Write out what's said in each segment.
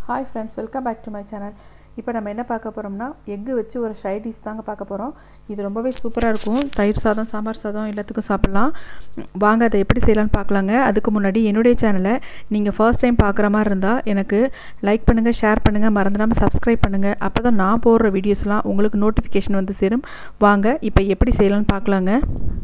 hi friends welcome back to my channel இப்போ நம்ம என்ன பார்க்க போகிறோம்னா எக்கு வச்சு ஒரு ஷை டிஷ் தாங்க பார்க்க போகிறோம் இது ரொம்பவே சூப்பராக இருக்கும் தயிர் சாதம் சாம்பார் சாதம் எல்லாத்துக்கும் சாப்பிட்லாம் வாங்க அதை எப்படி செய்யலாம்னு பார்க்கலாங்க அதுக்கு முன்னாடி என்னுடைய சேனலை நீங்கள் ஃபர்ஸ்ட் டைம் பார்க்குற மாதிரி இருந்தால் எனக்கு லைக் பண்ணுங்கள் ஷேர் பண்ணுங்கள் மறந்துடாமல் சப்ஸ்கிரைப் பண்ணுங்கள் அப்போ தான் நான் போடுற வீடியோஸ்லாம் உங்களுக்கு நோட்டிஃபிகேஷன் வந்து சேரும் வாங்க இப்போ எப்படி செய்யலாம்னு பார்க்கலாங்க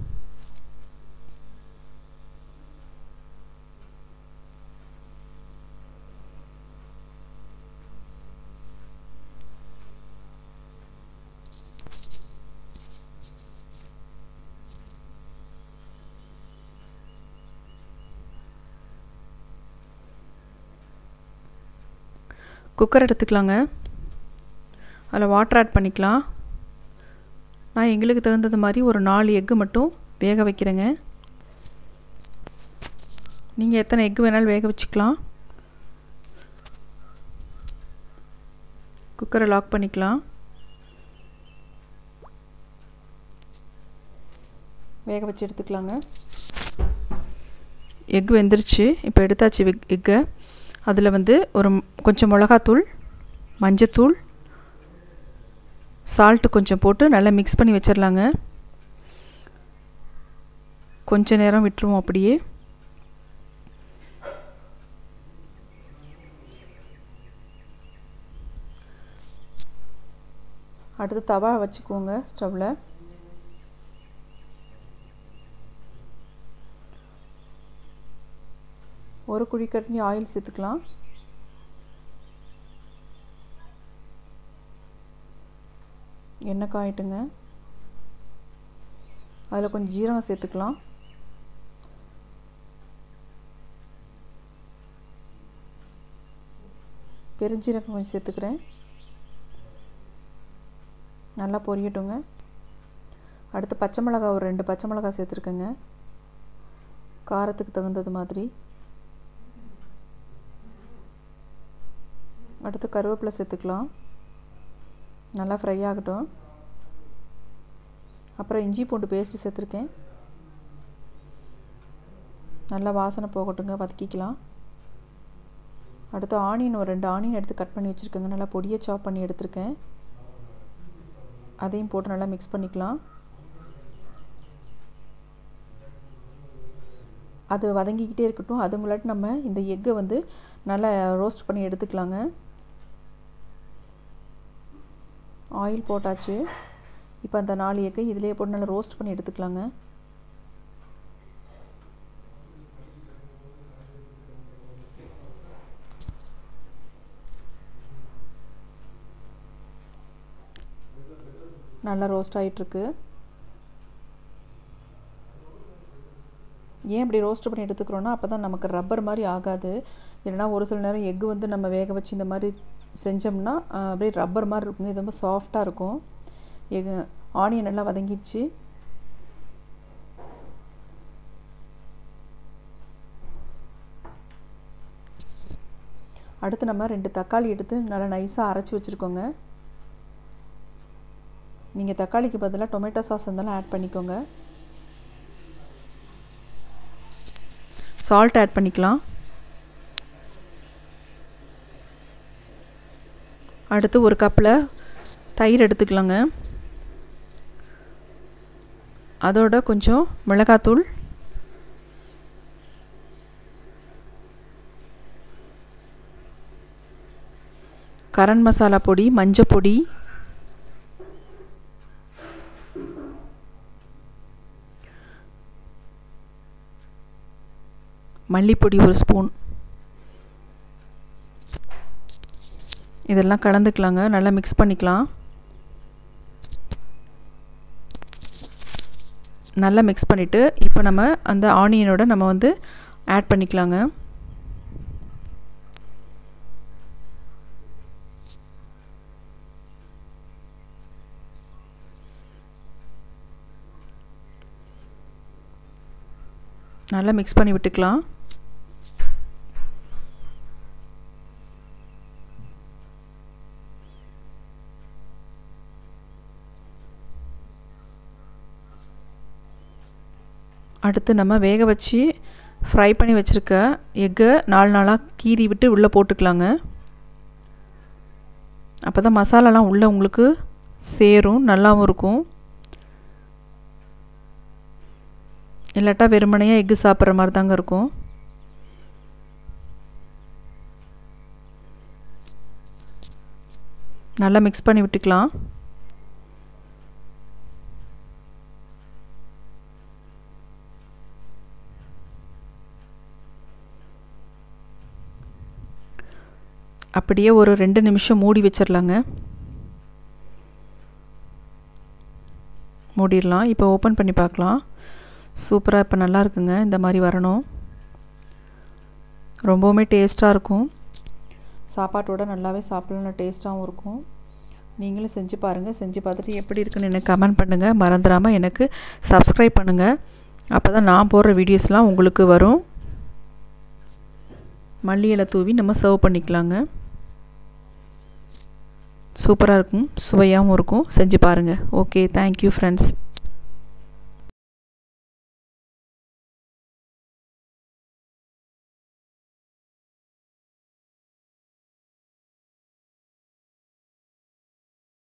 குக்கர் எடுத்துக்கலாங்க அதில் வாட்டர் ஆட் பண்ணிக்கலாம் நான் எங்களுக்கு தகுந்தது மாதிரி ஒரு நாலு எக்கு மட்டும் வேக வைக்கிறேங்க நீங்கள் எத்தனை எக்கு வேணாலும் வேக வச்சுக்கலாம் குக்கரை லாக் பண்ணிக்கலாம் வேக வச்சு எடுத்துக்கலாங்க எக் வெந்துருச்சு இப்போ எடுத்தாச்சு எக்கை அதில் வந்து ஒரு கொஞ்சம் மிளகாத்தூள் மஞ்சத்தூள் சால்ட்டு கொஞ்சம் போட்டு நல்லா மிக்ஸ் பண்ணி வச்சிடலாங்க கொஞ்ச நேரம் விட்டுருவோம் அப்படியே அடுத்து தவா வச்சுக்கோங்க ஸ்டவ்வில் ஒரு குழிக்கரண்டி ஆயில் சேர்த்துக்கலாம் எண்ணெய் காயிட்டுங்க அதில் கொஞ்சம் ஜீரகம் சேர்த்துக்கலாம் பெருஞ்சீரகம் கொஞ்சம் சேர்த்துக்கிறேன் நல்லா பொரியட்டுங்க அடுத்து பச்சை மிளகா ஒரு ரெண்டு பச்சை மிளகா சேர்த்துருக்கேங்க காரத்துக்கு தகுந்தது மாதிரி அடுத்து கருவேப்பிலை சேர்த்துக்கலாம் நல்லா ஃப்ரை ஆகட்டும் அப்புறம் இஞ்சி பூண்டு பேஸ்ட்டு சேர்த்துருக்கேன் நல்லா வாசனை போகட்டுங்க வதக்கிக்கலாம் அடுத்து ஆனியன் ஒரு ரெண்டு ஆனியன் எடுத்து கட் பண்ணி வச்சுருக்கேங்க நல்லா பொடியை சாப் பண்ணி எடுத்திருக்கேன் அதையும் போட்டு நல்லா மிக்ஸ் பண்ணிக்கலாம் அது வதங்கிக்கிட்டே இருக்கட்டும் அதுங்களாட்டி நம்ம இந்த எக்கை வந்து நல்லா ரோஸ்ட் பண்ணி எடுத்துக்கலாங்க ஆயில் போட்டாச்சு இப்போ அந்த நாலு எக்கை இதிலே போட்டு நல்லா ரோஸ்ட் பண்ணி எடுத்துக்கலாங்க நல்லா ரோஸ்ட் ஆகிட்டுருக்கு ஏன் இப்படி ரோஸ்ட் பண்ணி எடுத்துக்கிறோன்னா அப்போ தான் நமக்கு ரப்பர் மாதிரி ஆகாது இல்லைனா ஒரு சில நேரம் எக்கு வந்து நம்ம வேக வச்சு இந்த மாதிரி செஞ்சோம்னா அப்படியே ரப்பர் மாதிரி இருக்குங்க இது ரொம்ப சாஃப்டாக இருக்கும் எகு ஆனியன் நல்லா வதங்கிடுச்சு அடுத்து நம்ம ரெண்டு தக்காளி எடுத்து நல்லா நைஸாக அரைச்சி வச்சுருக்கோங்க நீங்கள் தக்காளிக்கு பதிலாக டொமேட்டோ சாஸ் இருந்தாலும் ஆட் பண்ணிக்கோங்க சால்ட் ஆட் பண்ணிக்கலாம் அடுத்து ஒரு கப்பில் தயிர் எடுத்துக்கலாங்க அதோட கொஞ்சம் மிளகாத்தூள் கரன் மசாலா பொடி மஞ்சள் பொடி மல்லிப்பொடி ஒரு ஸ்பூன் இதெல்லாம் கலந்துக்கலாங்க நல்லா மிக்ஸ் பண்ணிக்கலாம் நல்லா மிக்ஸ் பண்ணிவிட்டு இப்போ நம்ம அந்த ஆனியனோட நம்ம வந்து ஆட் பண்ணிக்கலாங்க நல்லா மிக்ஸ் பண்ணி விட்டுக்கலாம் அடுத்து நம்ம வேக வச்சு ஃப்ரை பண்ணி வச்சுருக்க எக்கை நாலு நாளாக கீறி விட்டு உள்ளே போட்டுக்கலாங்க அப்போ தான் மசாலாலாம் உள்ளே உங்களுக்கு சேரும் நல்லாவும் இருக்கும் இல்லாட்டா வெறுமனையாக எக்கு சாப்பிட்ற மாதிரி தாங்க இருக்கும் நல்லா மிக்ஸ் பண்ணி விட்டுக்கலாம் அப்படியே ஒரு ரெண்டு நிமிஷம் மூடி வச்சிடலாங்க மூடிடலாம் இப்போ ஓப்பன் பண்ணி பார்க்கலாம் சூப்பராக இப்போ நல்லா இருக்குங்க இந்த மாதிரி வரணும் ரொம்பவுமே டேஸ்ட்டாக இருக்கும் சாப்பாட்டோட நல்லாவே சாப்பிடலாம் டேஸ்ட்டாகவும் இருக்கும் நீங்களும் செஞ்சு பாருங்கள் செஞ்சு பார்த்துட்டு எப்படி இருக்குன்னு எனக்கு கமெண்ட் பண்ணுங்கள் மறந்துடாமல் எனக்கு சப்ஸ்கிரைப் பண்ணுங்கள் அப்போ தான் நான் போடுற வீடியோஸ்லாம் உங்களுக்கு வரும் மல்லி இலை தூவி நம்ம சர்வ் பண்ணிக்கலாங்க சூப்பராக இருக்கும் சுவையாகவும் இருக்கும் செஞ்சு பாருங்கள் ஓகே தேங்க்யூ ஃப்ரெண்ட்ஸ்